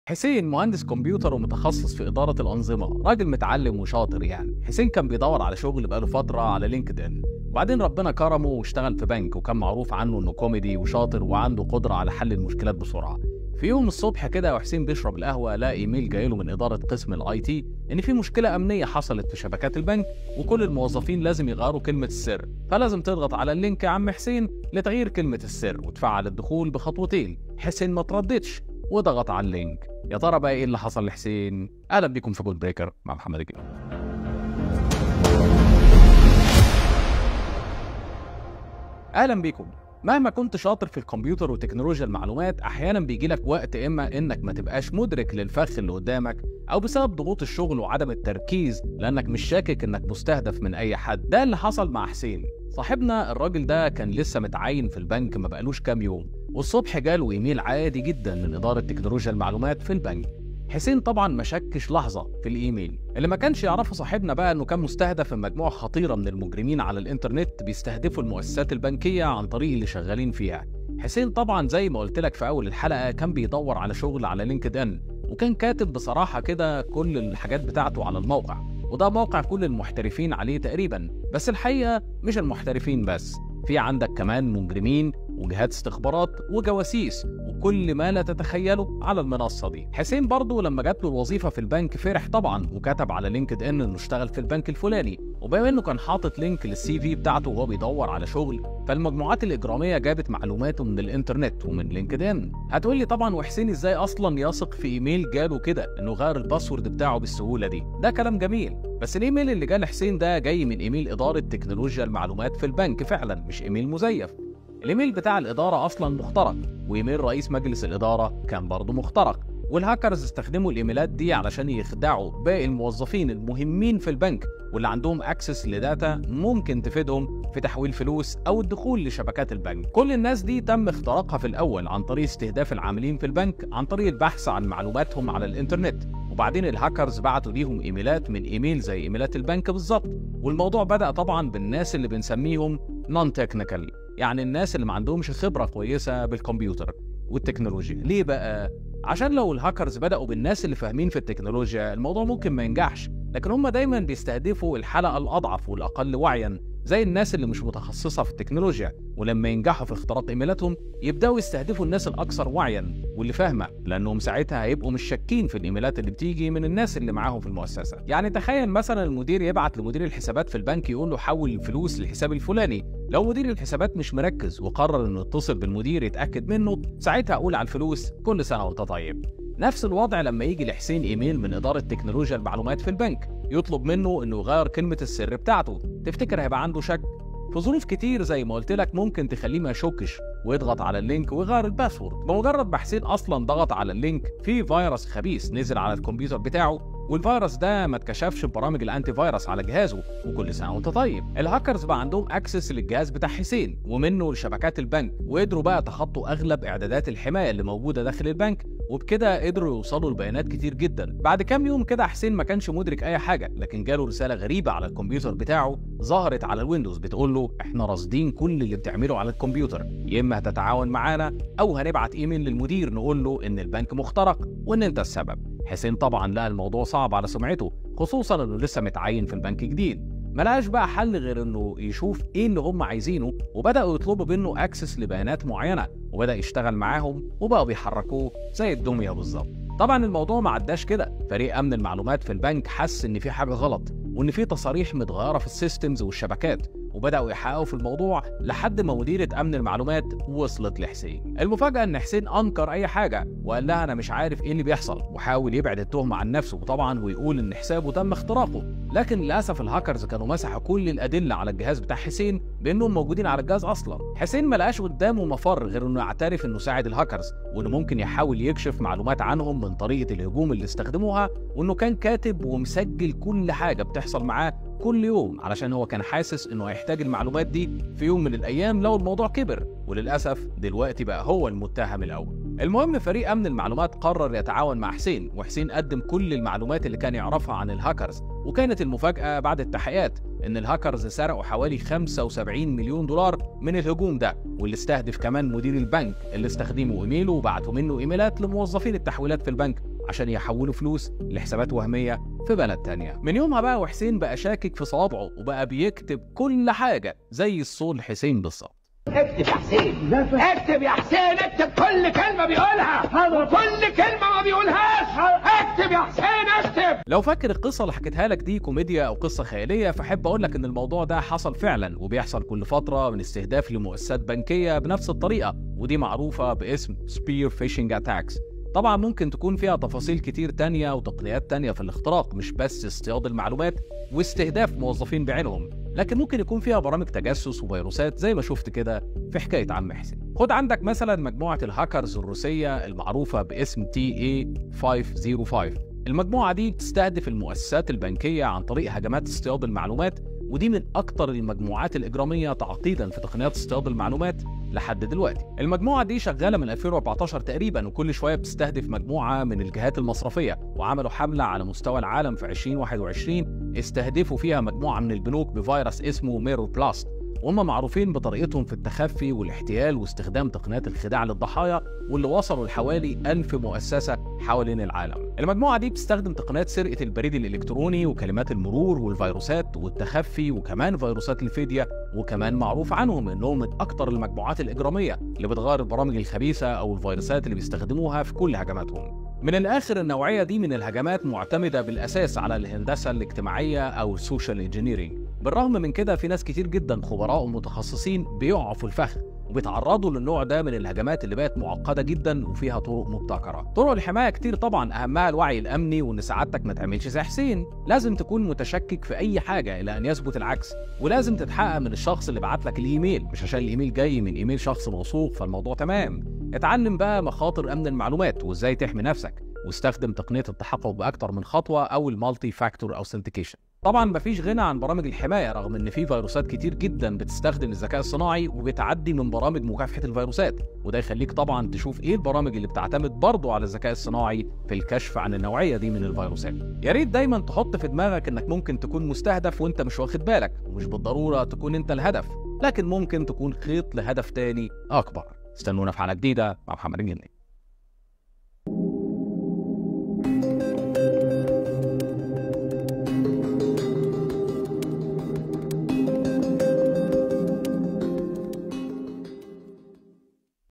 حسين مهندس كمبيوتر ومتخصص في إدارة الأنظمة راجل متعلم وشاطر يعني حسين كان بيدور على شغل بقاله فترة على لينكد إن وبعدين ربنا كرمه واشتغل في بنك وكان معروف عنه إنه كوميدي وشاطر وعنده قدرة على حل المشكلات بسرعة في يوم الصبح كده وحسين بيشرب القهوة لقى إيميل جايله من إدارة قسم الأي تي إن في مشكلة أمنية حصلت في شبكات البنك وكل الموظفين لازم يغيروا كلمة السر فلازم تضغط على اللينك يا عم حسين لتغيير كلمة السر وتفعل الدخول بخطوتين حسين ما ترددش وضغط على اللينك يا ترى بقى ايه اللي حصل لحسين اهلا بيكم في جول بريكر مع محمد الجن اهلا بيكم مهما كنت شاطر في الكمبيوتر وتكنولوجيا المعلومات احيانا بيجي لك وقت اما انك ما تبقاش مدرك للفخ اللي قدامك او بسبب ضغوط الشغل وعدم التركيز لانك مش شاكك انك مستهدف من اي حد ده اللي حصل مع حسين صاحبنا الراجل ده كان لسه متعين في البنك ما بقالوش كام يوم والصبح جاله ايميل عادي جدا من اداره تكنولوجيا المعلومات في البنك حسين طبعا ما شكش لحظه في الايميل اللي ما كانش يعرفه صاحبنا بقى انه كان مستهدف من مجموعه خطيره من المجرمين على الانترنت بيستهدفوا المؤسسات البنكيه عن طريق اللي شغالين فيها حسين طبعا زي ما قلت لك في اول الحلقه كان بيدور على شغل على لينكد ان وكان كاتب بصراحه كده كل الحاجات بتاعته على الموقع وده موقع كل المحترفين عليه تقريبا بس الحقيقه مش المحترفين بس في عندك كمان مجرمين وجهات استخبارات وجواسيس وكل ما لا تتخيله على المنصة دي حسين برضه لما جات له الوظيفة في البنك فرح طبعا وكتب على لينكد ان انه اشتغل في البنك الفلاني وبما انه كان حاطط لينك للسي في بتاعته وهو بيدور على شغل فالمجموعات الاجراميه جابت معلوماته من الانترنت ومن لينكد ان هتقول لي طبعا وحسين ازاي اصلا يثق في ايميل جاله كده انه غير الباسورد بتاعه بالسهوله دي ده كلام جميل بس الايميل اللي جه لحسين ده جاي من ايميل اداره تكنولوجيا المعلومات في البنك فعلا مش ايميل مزيف الايميل بتاع الاداره اصلا مخترق وايميل رئيس مجلس الاداره كان برضه مخترق والهاكرز استخدموا الايميلات دي علشان يخدعوا باقي الموظفين المهمين في البنك واللي عندهم اكسس لداتا ممكن تفيدهم في تحويل فلوس او الدخول لشبكات البنك كل الناس دي تم اختراقها في الاول عن طريق استهداف العاملين في البنك عن طريق البحث عن معلوماتهم على الانترنت وبعدين الهاكرز بعتوا ليهم ايميلات من ايميل زي ايميلات البنك بالظبط والموضوع بدا طبعا بالناس اللي بنسميهم نون تكنيكال يعني الناس اللي ما عندهمش خبره كويسه بالكمبيوتر والتكنولوجيا ليه بقى عشان لو الهاكرز بدأوا بالناس اللي فاهمين في التكنولوجيا الموضوع ممكن ما ينجحش لكن هم دايما بيستهدفوا الحلقة الأضعف والأقل وعيا زي الناس اللي مش متخصصة في التكنولوجيا ولما ينجحوا في اختراق ايميلاتهم يبداوا يستهدفوا الناس الاكثر وعيا واللي فاهمه لانهم ساعتها هيبقوا مش شاكين في الايميلات اللي بتيجي من الناس اللي معاهم في المؤسسه يعني تخيل مثلا المدير يبعت لمدير الحسابات في البنك يقول له حول الفلوس للحساب الفلاني لو مدير الحسابات مش مركز وقرر انه يتصل بالمدير يتاكد منه ساعتها اقول على الفلوس كل سنه وانت طيب نفس الوضع لما يجي لحسين ايميل من اداره تكنولوجيا المعلومات في البنك يطلب منه انه يغير كلمه السر بتاعته تفتكر هيبقى عنده شك في ظروف كتير زي ما قلت لك ممكن تخليه ما يشكش ويضغط على اللينك ويغير الباسورد بمجرد ما حسين اصلا ضغط على اللينك في فيروس خبيث نزل على الكمبيوتر بتاعه والفيروس ده ما اتكشفش ببرامج الانتي فيروس على جهازه وكل سنه وانت طيب الهاكرز بقى عندهم اكسس للجهاز بتاع حسين ومنه لشبكات البنك وقدروا بقى يتخطوا اغلب اعدادات الحمايه اللي موجوده داخل البنك وبكده قدروا يوصلوا لبيانات كتير جدا بعد كام يوم كده حسين ما كانش مدرك اي حاجه لكن جاله رساله غريبه على الكمبيوتر بتاعه ظهرت على الويندوز بتقول له احنا راصدين كل اللي بتعمله على الكمبيوتر يا اما هتتعاون معانا او هنبعت ايميل للمدير نقول له ان البنك مخترق وان انت السبب حسين طبعا لقى الموضوع صعب على سمعته خصوصا انه لسه متعين في البنك جديد ملقاش بقى حل غير انه يشوف ايه اللي هم عايزينه وبداوا يطلبوا منه اكسس لبيانات معينه وبدا يشتغل معاهم وبقوا بيحركوه زي الدميه بالظبط طبعا الموضوع ما عداش كده فريق امن المعلومات في البنك حس ان في حاجه غلط وان في تصاريح متغيره في السيستمز والشبكات وبداوا يحققوا في الموضوع لحد ما مديره امن المعلومات وصلت لحسين المفاجاه ان حسين انكر اي حاجه وقال لها انا مش عارف ايه اللي بيحصل وحاول يبعد التهمه عن نفسه طبعا ويقول ان حسابه تم اختراقه لكن للاسف الهاكرز كانوا مسحوا كل الادله على الجهاز بتاع حسين بانهم موجودين على الجهاز اصلا حسين ما لقاش قدامه مفر غير انه يعترف انه ساعد الهاكرز وانه ممكن يحاول يكشف معلومات عنهم من طريقه الهجوم اللي استخدموها وانه كان كاتب ومسجل كل حاجه بتحصل معاه كل يوم علشان هو كان حاسس انه هيحتاج المعلومات دي في يوم من الايام لو الموضوع كبر وللاسف دلوقتي بقى هو المتهم الاول المهم فريق امن المعلومات قرر يتعاون مع حسين وحسين قدم كل المعلومات اللي كان يعرفها عن الهاكرز وكانت المفاجأة بعد التحقيقات إن الهاكرز سرقوا حوالي 75 مليون دولار من الهجوم ده واللي استهدف كمان مدير البنك اللي استخدموا إيميله وبعتوا منه إيميلات لموظفين التحويلات في البنك عشان يحولوا فلوس لحسابات وهمية في بلد تانية من يومها بقى وحسين بقى شاكك في صوابعه وبقى بيكتب كل حاجة زي الصول حسين بالظبط اكتب يا حسين اكتب يا حسين اكتب كل كلمة بيقولها وكل كلمة ما بيقولهاش اكتب يا حسين اكتب لو فاكر القصة اللي حكيتها لك دي كوميديا أو قصة خيالية فأحب أقول لك إن الموضوع ده حصل فعلا وبيحصل كل فترة من استهداف لمؤسسات بنكية بنفس الطريقة ودي معروفة باسم سبير فيشنج اتاكس طبعا ممكن تكون فيها تفاصيل كتير تانية وتقنيات تانية في الاختراق مش بس اصطياد المعلومات واستهداف موظفين بعينهم لكن ممكن يكون فيها برامج تجسس وفيروسات زي ما شفت كده في حكاية عم حسين خد عندك مثلا مجموعة الهاكرز الروسية المعروفة باسم تي اي 505 المجموعة دي بتستهدف المؤسسات البنكية عن طريق هجمات اصطياد المعلومات ودي من أكتر المجموعات الإجرامية تعقيدا في تقنيات اصطياد المعلومات لحد دلوقتي. المجموعة دي شغالة من 2014 تقريبا وكل شوية بتستهدف مجموعة من الجهات المصرفية وعملوا حملة على مستوى العالم في 2021 استهدفوا فيها مجموعة من البنوك بفيروس اسمه ميرور بلاست وهم معروفين بطريقتهم في التخفي والاحتيال واستخدام تقنيات الخداع للضحايا واللي وصلوا لحوالي ألف مؤسسة حوالين العالم المجموعة دي بتستخدم تقنيات سرقة البريد الإلكتروني وكلمات المرور والفيروسات والتخفي وكمان فيروسات الفدية وكمان معروف عنهم إنهم من أكتر المجموعات الإجرامية اللي بتغير البرامج الخبيثة أو الفيروسات اللي بيستخدموها في كل هجماتهم من الآخر النوعية دي من الهجمات معتمدة بالأساس على الهندسة الاجتماعية أو السوشيال انجينيرينج بالرغم من كده في ناس كتير جدا خبراء ومتخصصين بيقعوا في الفخ وبيتعرضوا للنوع ده من الهجمات اللي بقت معقده جدا وفيها طرق مبتكره. طرق الحمايه كتير طبعا اهمها الوعي الامني وان سعادتك ما تعملش زي حسين. لازم تكون متشكك في اي حاجه الى ان يثبت العكس، ولازم تتحقق من الشخص اللي بعت لك الايميل مش عشان الايميل جاي من ايميل شخص موثوق فالموضوع تمام. اتعلم بقى مخاطر امن المعلومات وازاي تحمي نفسك واستخدم تقنيه التحقق باكتر من خطوه او المالتي فاكتور اوثنتيكيشن. طبعا مفيش غنى عن برامج الحمايه رغم ان في فيروسات كتير جدا بتستخدم الذكاء الصناعي وبتعدي من برامج مكافحه الفيروسات وده يخليك طبعا تشوف ايه البرامج اللي بتعتمد برضه على الذكاء الصناعي في الكشف عن النوعيه دي من الفيروسات يا ريت دايما تحط في دماغك انك ممكن تكون مستهدف وانت مش واخد بالك ومش بالضروره تكون انت الهدف لكن ممكن تكون خيط لهدف تاني اكبر استنونا في حلقه جديده مع محمد الجني